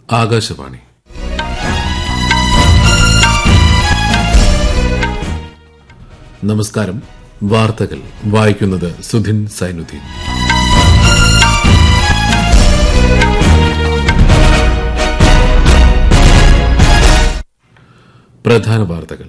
ആകാശവാണി നമസ്കാരം വാർത്തകൾ വായിക്കുന്നത് സുധിൻ സൈനുദ്ദീൻ പ്രധാന വാർത്തകൾ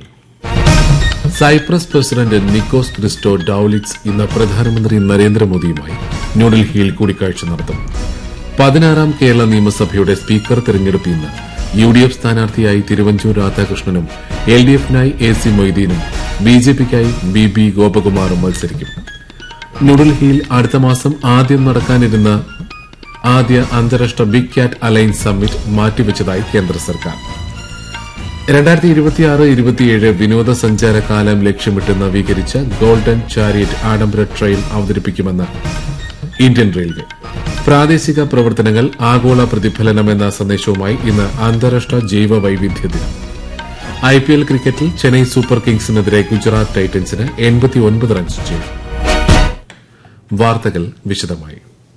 Cyprus president Nikos Christodoulides ഇന്ന് പ്രധാനമന്ത്രി നരേന്ദ്രമോദിയുമായി ന്യൂഡൽഹിയിൽ കൂടിക്കാഴ്ച നടത്തും പതിനാറാം കേരള നിയമസഭയുടെ സ്പീക്കർ തെരഞ്ഞെടുപ്പ് ഇന്ന് യു ഡി എഫ് സ്ഥാനാർത്ഥിയായി തിരുവഞ്ചൂർ രാധാകൃഷ്ണനും എൽ ഡി എഫിനായി എ സി മൊയ്തീനും ബി ജെ പിക്കായി ബി ബി ഗോപകുമാറും മത്സരിക്കും ന്യൂഡൽഹിയിൽ അടുത്ത മാസം ആദ്യം നടക്കാനിരുന്ന ആദ്യ അന്താരാഷ്ട്ര ബിഗ് ക്യാറ്റ് അലയൻസ് സമ്മിറ്റ് മാറ്റിവച്ചതായി കേന്ദ്ര സർക്കാർ രണ്ടായിരത്തി ഇരുപത്തിയാറ് ഇരുപത്തിയേഴ് വിനോദസഞ്ചാര കാലം ലക്ഷ്യമിട്ട് നവീകരിച്ച ഗോൾഡൻ ചാരിയറ്റ് ആഡംബര ട്രെയിൻ അവതരിപ്പിക്കുമെന്ന് ഇന്ത്യൻ റെയിൽവേ പ്രാദേശിക പ്രവർത്തനങ്ങൾ ആഗോള പ്രതിഫലനം എന്ന സന്ദേശവുമായി ഇന്ന് അന്താരാഷ്ട്ര ജൈവ വൈവിധ്യ ദിനം ഐ പി എൽ ക്രിക്കറ്റിൽ ചെന്നൈ സൂപ്പർ കിങ്സിനെതിരെ ഗുജറാത്ത് ടൈറ്റൻസിന് എൺപത്തിയൊൻപത് റൺസ് ചെയ്തു വാർത്തകൾ വിശദമായി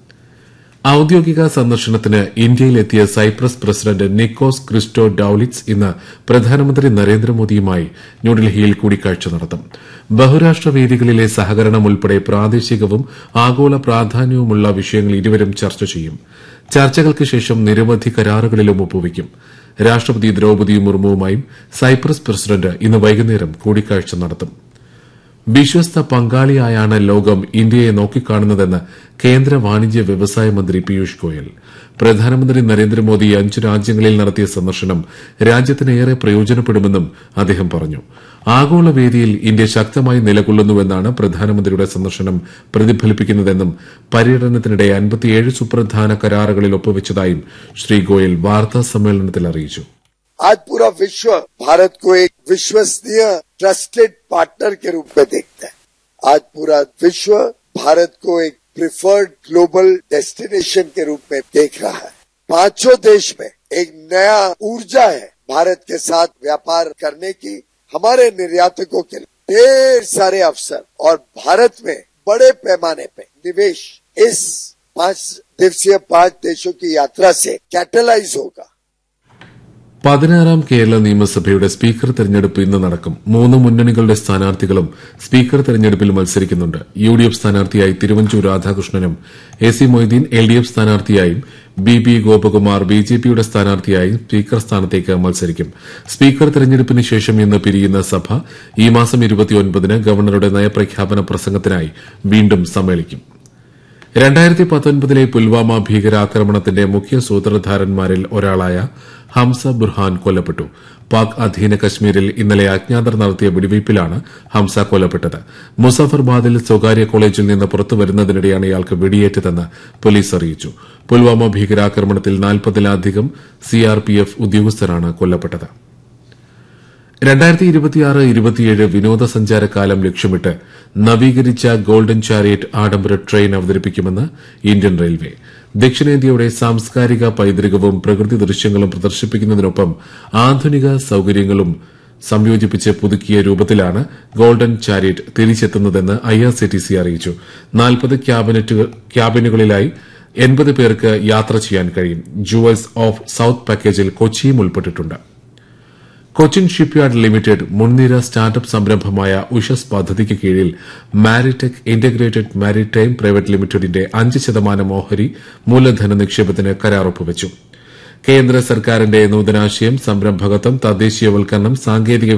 ഔദ്യോഗിക സന്ദർശനത്തിന് ഇന്ത്യയിലെത്തിയ Cyprus president Nikos Christodoulides ഇന്ന് പ്രധാനമന്ത്രി നരേന്ദ്രമോദിയുമായി ന്യൂഡൽഹിയിൽ കൂടിക്കാഴ്ച നടത്തും ബഹുരാഷ്ട്ര വേദികളിലെ സഹകരണം ഉൾപ്പെടെ പ്രാദേശികവും ആഗോള പ്രാധാന്യവുമുള്ള വിഷയങ്ങൾ ഇരുവരും ചർച്ച ചെയ്യും ചർച്ചകൾക്ക് ശേഷം നിരവധി കരാറുകളിലും ഒപ്പുവയ്ക്കും രാഷ്ട്രപതി ദ്രൌപദി മുർമുവുമായും സൈപ്രസ് പ്രസിഡന്റ് ഇന്ന് വൈകുന്നേരം കൂടിക്കാഴ്ച നടത്തും വിശ്വസ്ത പങ്കാളിയായാണ് ലോകം ഇന്ത്യയെ നോക്കിക്കാണുന്നതെന്ന് കേന്ദ്ര വാണിജ്യ വ്യവസായ മന്ത്രി പീയൂഷ് ഗോയൽ പ്രധാനമന്ത്രി നരേന്ദ്രമോദി അഞ്ചു രാജ്യങ്ങളിൽ നടത്തിയ സന്ദർശനം രാജ്യത്തിന് ഏറെ പ്രയോജനപ്പെടുമെന്നും അദ്ദേഹം പറഞ്ഞു ആഗോള വേദിയിൽ ഇന്ത്യ ശക്തമായി നിലകൊള്ളുന്നുവെന്നാണ് പ്രധാനമന്ത്രിയുടെ സന്ദർശനം പ്രതിഫലിപ്പിക്കുന്നതെന്നും പര്യടനത്തിനിടെ അൻപത്തിയേഴ് സുപ്രധാന കരാറുകളിൽ ഒപ്പുവച്ചതായും ശ്രീ ഗോയൽ വാർത്താ സമ്മേളനത്തിൽ അറിയിച്ചു आज पूरा विश्व भारत को एक विश्वसनीय ट्रस्टेड पार्टनर के रूप में देखता है आज पूरा विश्व भारत को एक प्रिफर्ड ग्लोबल डेस्टिनेशन के रूप में देख रहा है पांचों देश में एक नया ऊर्जा है भारत के साथ व्यापार करने की हमारे निर्यातकों के लिए ढेर सारे अवसर और भारत में बड़े पैमाने पे निवेश इस पांच दिवसीय पांच देशों की यात्रा से कैटलाइज होगा പതിനാറാം കേരള നിയമസഭയുടെ സ്പീക്കർ തെരഞ്ഞെടുപ്പ് ഇന്ന് നടക്കും മൂന്ന് മുന്നണികളുടെ സ്ഥാനാർത്ഥികളും സ്പീക്കർ തെരഞ്ഞെടുപ്പിൽ മത്സരിക്കുന്നുണ്ട് യു ഡി എഫ് സ്ഥാനാർത്ഥിയായി തിരുവഞ്ചൂർ രാധാകൃഷ്ണനും A C Moideen L D F സ്ഥാനാർത്ഥിയായും B B Gopakumar B J പിയുടെ സ്ഥാനാർത്ഥിയായും സ്പീക്കർ സ്ഥാനത്തേക്ക് മത്സരിക്കും സ്പീക്കർ തെരഞ്ഞെടുപ്പിന് ശേഷം ഇന്ന് പിരിയുന്ന സഭ ഈ മാസം ഇരുപത്തിയൊൻപതിന് ഗവർണറുടെ നയപ്രഖ്യാപന പ്രസംഗത്തിനായി വീണ്ടും സമ്മേളിക്കും രണ്ടായിരത്തി പത്തൊൻപതിലെ പുൽവാമ ഭീകരാക്രമണത്തിന്റെ മുഖ്യ സൂത്രധാരന്മാരിൽ ഒരാളായ ഹംസ ബുർഹാൻ കൊല്ലപ്പെട്ടു പാക് അധീന കശ്മീരിൽ ഇന്നലെ അജ്ഞാതർ നടത്തിയ വെടിവയ്പിലാണ് ഹംസ കൊല്ലപ്പെട്ടത് മുസഫർബാദിൽ സ്വകാര്യ കോളേജിൽ നിന്ന് പുറത്തുവരുന്നതിനിടെയാണ് ഇയാൾക്ക് വെടിയേറ്റതെന്ന് പോലീസ് അറിയിച്ചു പുൽവാമ ഭീകരാക്രമണത്തിൽ നാൽപ്പതിലധികം സിആർപിഎഫ് ഉദ്യോഗസ്ഥരാണ് കൊല്ലപ്പെട്ടത് രണ്ടായിരത്തി ഇരുപത്തിയാറ് ഇരുപത്തിയേഴ് വിനോദസഞ്ചാര കാലം ലക്ഷ്യമിട്ട് നവീകരിച്ച ഗോൾഡൻ ചാരിയറ്റ് ആഡംബര ട്രെയിൻ അവതരിപ്പിക്കുമെന്ന് ഇന്ത്യൻ റെയിൽവേ ദക്ഷിണേന്ത്യയുടെ സാംസ്കാരിക പൈതൃകവും പ്രകൃതി ദൃശ്യങ്ങളും പ്രദർശിപ്പിക്കുന്നതിനൊപ്പം ആധുനിക സൌകര്യങ്ങളും സംയോജിപ്പിച്ച് പുതുക്കിയ രൂപത്തിലാണ് ഗോൾഡൻ ചാരിയറ്റ് തിരിച്ചെത്തുന്നതെന്ന് ഐആർസിടിസി അറിയിച്ചു നാൽപ്പത് ക്യാബിനുകളിലായി എൺപത് പേർക്ക് യാത്ര ചെയ്യാൻ കഴിയും ജുവൽസ് ഓഫ് സൌത്ത് പാക്കേജിൽ കൊച്ചിയും ഉൾപ്പെട്ടിട്ടുണ്ട് കൊച്ചിൻ ഷിപ്പ്യാർഡ് ലിമിറ്റഡ് മുൻനിര സ്റ്റാർട്ടപ്പ് സംരംഭമായ ഉഷസ് പദ്ധതിക്ക് കീഴിൽ മാരിടെക് ഇന്റഗ്രേറ്റഡ് മാരിടൈം പ്രൈവറ്റ് ലിമിറ്റഡിന്റെ അഞ്ച് ശതമാനം ഓഹരി മൂലധന നിക്ഷേപത്തിന് കരാർ ഒപ്പുവച്ചു കേന്ദ്ര സർക്കാരിന്റെ നൂതനാശയം സംരംഭകത്വം തദ്ദേശീയവൽക്കരണം സാങ്കേതിക